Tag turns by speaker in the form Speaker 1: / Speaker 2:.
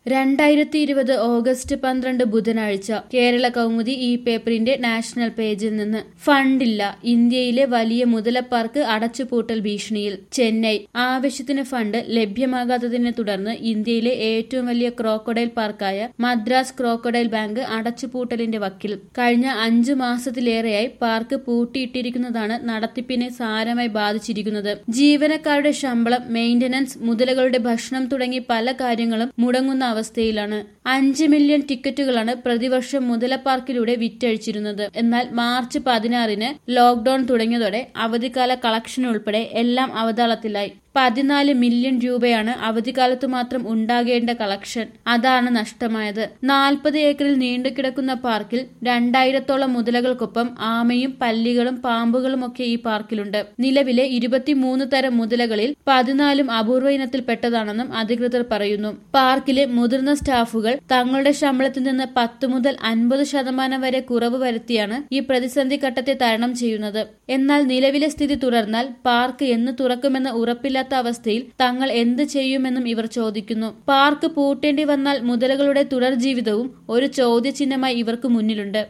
Speaker 1: രണ്ടായിരത്തി ഇരുപത് ഓഗസ്റ്റ് പന്ത്രണ്ട് ബുധനാഴ്ച കേരള കൗമുദി ഈ പേപ്പറിന്റെ നാഷണൽ പേജിൽ നിന്ന് ഫണ്ടില്ല ഇന്ത്യയിലെ വലിയ മുതലപ്പാർക്ക് അടച്ചുപൂട്ടൽ ഭീഷണിയിൽ ചെന്നൈ ആവശ്യത്തിന് ഫണ്ട് ലഭ്യമാകാത്തതിനെ തുടർന്ന് ഇന്ത്യയിലെ ഏറ്റവും വലിയ ക്രോക്കഡൈൽ പാർക്കായ മദ്രാസ് ക്രോക്കഡൈൽ ബാങ്ക് അടച്ചുപൂട്ടലിന്റെ വക്കിൽ കഴിഞ്ഞ അഞ്ചു മാസത്തിലേറെയായി പാർക്ക് പൂട്ടിയിട്ടിരിക്കുന്നതാണ് നടത്തിപ്പിനെ സാരമായി ബാധിച്ചിരിക്കുന്നത് ജീവനക്കാരുടെ ശമ്പളം മെയിന്റനൻസ് മുതലകളുടെ ഭക്ഷണം തുടങ്ങി പല കാര്യങ്ങളും മുടങ്ങുന്ന അവസ്ഥയിലാണ് അഞ്ച് മില്യൺ ടിക്കറ്റുകളാണ് പ്രതിവർഷം മുതല പാർക്കിലൂടെ വിറ്റഴിച്ചിരുന്നത് എന്നാൽ മാർച്ച് പതിനാറിന് ലോക്ഡൌൺ തുടങ്ങിയതോടെ അവധിക്കാല കളക്ഷൻ ഉൾപ്പെടെ എല്ലാം അവതാളത്തിലായി പതിനാല് മില്യൺ രൂപയാണ് അവധിക്കാലത്ത് മാത്രം ഉണ്ടാകേണ്ട കളക്ഷൻ അതാണ് നഷ്ടമായത് നാൽപ്പത് ഏക്കറിൽ നീണ്ടുകിടക്കുന്ന പാർക്കിൽ രണ്ടായിരത്തോളം മുതലകൾക്കൊപ്പം ആമയും പല്ലികളും പാമ്പുകളും ഒക്കെ ഈ പാർക്കിലുണ്ട് നിലവിലെ ഇരുപത്തിമൂന്ന് തരം മുതലകളിൽ പതിനാലും അപൂർവ ഇനത്തിൽപ്പെട്ടതാണെന്നും അധികൃതർ പറയുന്നു പാർക്കിലെ മുതിർന്ന സ്റ്റാഫുകൾ തങ്ങളുടെ ശമ്പളത്തിൽ നിന്ന് പത്ത് മുതൽ അൻപത് ശതമാനം വരെ കുറവ് വരുത്തിയാണ് ഈ പ്രതിസന്ധി ഘട്ടത്തെ തരണം ചെയ്യുന്നത് എന്നാൽ നിലവിലെ സ്ഥിതി തുടർന്നാൽ പാർക്ക് എന്ന് തുറക്കുമെന്ന് ഉറപ്പില്ലാത്ത അവസ്ഥയിൽ തങ്ങൾ എന്ത് ചെയ്യുമെന്നും ഇവർ ചോദിക്കുന്നു പാർക്ക് പൂട്ടേണ്ടി വന്നാൽ മുതലകളുടെ തുടർ ജീവിതവും ഒരു ചോദ്യചിഹ്നമായി ഇവർക്ക് മുന്നിലുണ്ട്